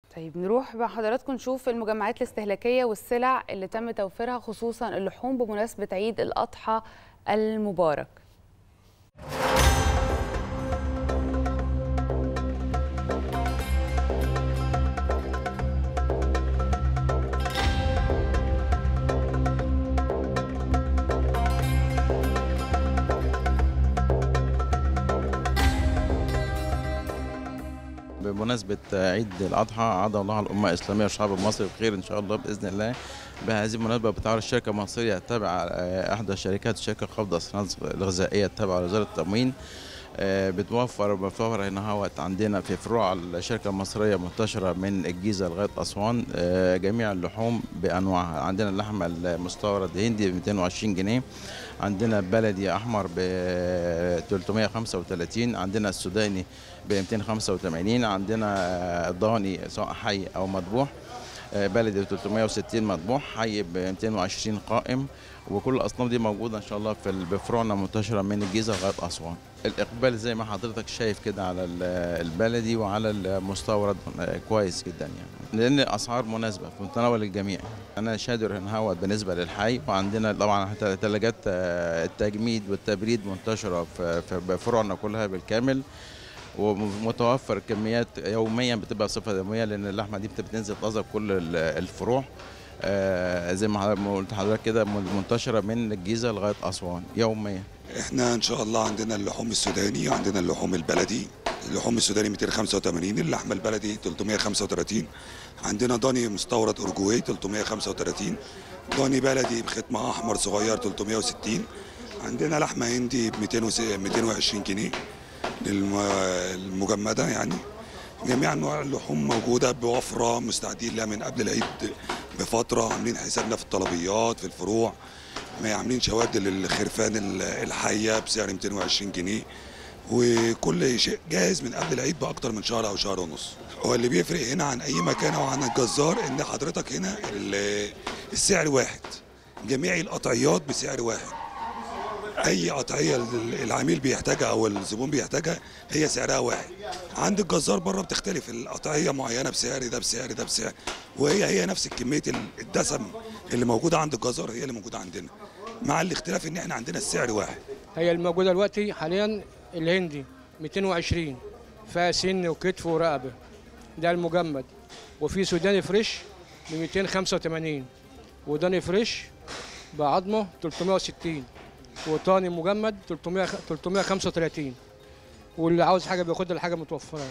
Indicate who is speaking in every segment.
Speaker 1: طيب نروح مع حضراتكم نشوف المجمعات الاستهلاكية والسلع اللي تم توفيرها خصوصا اللحوم بمناسبة عيد الأضحى المبارك
Speaker 2: بمناسبة عيد الأضحى عاد الله على الأمة الإسلامية والشعب المصري بخير إن شاء الله بإذن الله بهذه المناسبة بتعرض الشركة المصرية التابعة أحدى شركات شركة قبضة الصناعات الغذائية التابعة لوزارة التموين آه، بتوفر بتوفر هنا هوت عندنا في فروع الشركة المصرية منتشرة من الجيزة لغاية أسوان آه، جميع اللحوم بأنواعها عندنا اللحمة المستورد هندي ب 220 جنيه عندنا بلدي أحمر ب 335 عندنا السوداني ب 285 عندنا ضاني سواء حي أو مذبوح آه، بلدي ب 360 مذبوح حي ب 220 قائم وكل الاصناف دي موجوده ان شاء الله في ال- بفروعنا منتشره من الجيزه لغايه اسوان الاقبال زي ما حضرتك شايف كده على ال- البلدي وعلى المستورد آه، كويس جدا يعني لان الاسعار مناسبه في متناول الجميع انا شادر هنا هوت بالنسبه للحي وعندنا طبعا ثلاجات التجميد والتبريد منتشره في في بفروعنا كلها بالكامل ومتوفر كميات يوميا بتبقى صفه يوميه لان اللحمه دي بتنزل طازه كل ال- الفروع آه، زي ما حضرتك- ما قلت لحضرتك كده منتشره من الجيزه لغايه اسوان يوميا
Speaker 3: احنا ان شاء الله عندنا اللحوم السوداني وعندنا اللحوم البلدي اللحوم السوداني 285 اللحمه البلدي 335 عندنا ضاني مستورد اورجواي 335 ضاني بلدي بختم احمر صغير 360 عندنا لحمه هندي ب 220 جنيه للم- المجمده يعني جميع انواع اللحوم موجوده بوفره مستعدين لها من قبل العيد بفتره عاملين حسابنا في الطلبيات في الفروع ما عاملين شواد للخرفان ال- الحيه بسعر 220 جنيه وكل شيء جاهز من قبل العيد باكتر من شهر او شهر ونص هو اللي بيفرق هنا عن اي مكان او عن الجزار ان حضرتك هنا ال- السعر واحد جميع القطعيات بسعر واحد اي قطعيه ال- العميل بيحتاجها او الزبون بيحتاجها هي سعرها واحد عند الجزار بره بتختلف القطعيه معينه بسعر ده بسعر ده بسعر وهي هي نفس كميه ال- الدسم اللي موجوده عند الجزار هي اللي موجوده عندنا مع الاختلاف ان احنا عندنا السعر واحد
Speaker 4: هي الموجودة دلوقتي حاليا الهندي 220 فيها سن وكتف ورقبة ده المجمد وفي سوداني فريش ب 285 وداني فريش بعظمه 360 وطاني مجمد 300 335 واللي عاوز حاجة بياخدها الحاجة متوفرة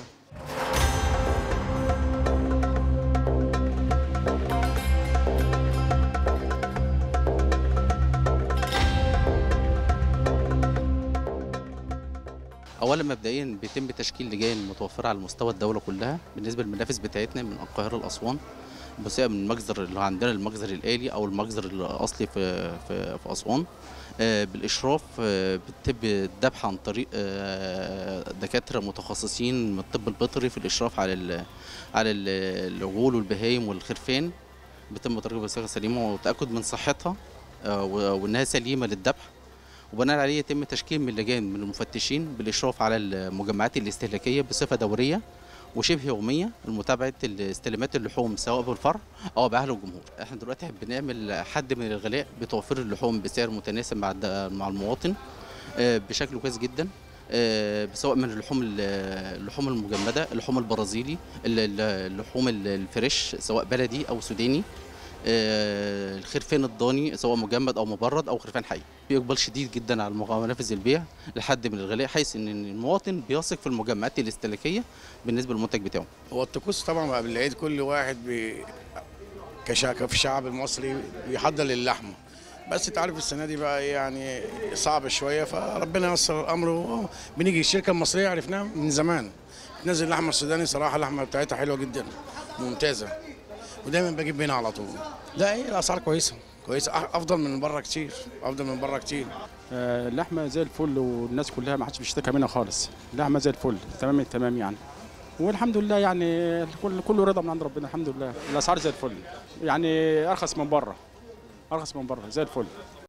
Speaker 5: اولا مبدئيا بيتم تشكيل لجان متوفره على مستوى الدوله كلها بالنسبه للمنافس بتاعتنا من القاهره لاسوان بسبب من المجزر اللي عندنا المجزر الالي او المجزر الاصلي في في, في اسوان آه، بالاشراف آه، بتتم الذبح عن طريق آه، دكاتره متخصصين من الطب البيطري في الاشراف على ال- على ال- العجول والبهايم والخرفان بيتم تركيب بصيغه سليمه والتاكد من صحتها آه، و- وانها سليمه للذبح وبناء عليه يتم تشكيل من لجان من المفتشين بالاشراف على المجمعات الاستهلاكيه بصفه دوريه وشبه يوميه لمتابعه استلامات اللحوم سواء بالفرع او باهل الجمهور. احنا دلوقتي بنعمل حد من الغلاء بتوفير اللحوم بسعر متناسب مع الد- مع المواطن آه، بشكل كويس جدا آه، سواء من اللحوم ال- اللحوم المجمده، اللحوم البرازيلي، ال- ال- اللحوم ال- الفريش سواء بلدي او سوداني آه، الخرفان الضاني سواء مجمد او مبرد او خرفان حي في اقبال شديد جدا على المغ- منافذ البيع لحد من الغلاء حيث ان المواطن بيثق في المجمعات الاستهلاكيه بالنسبه للمنتج بتاعه
Speaker 6: هو الطقوس طبعا قبل العيد كل واحد بي... كشا... في الشعب المصري بيحضر للحمه بس انت عارف السنه دي بقى يعني صعب شويه فربنا ييسر الامر و- بنيجي الشركه المصريه عرفناها من زمان تنزل اللحمه السوداني صراحه اللحمه بتاعتها حلوه جدا ممتازه ودايما بجيب هنا على طول لا ايه الاسعار كويسه كويسه أح- افضل من بره كتير افضل من بره كتير
Speaker 7: آه، اللحمه زي الفل والناس كلها ما حدش بيشتكى منها خالص اللحمه زي الفل تمام التمام يعني والحمد لله يعني كل كله رضا من عند ربنا الحمد لله الاسعار زي الفل يعني ارخص من بره ارخص من بره زي الفل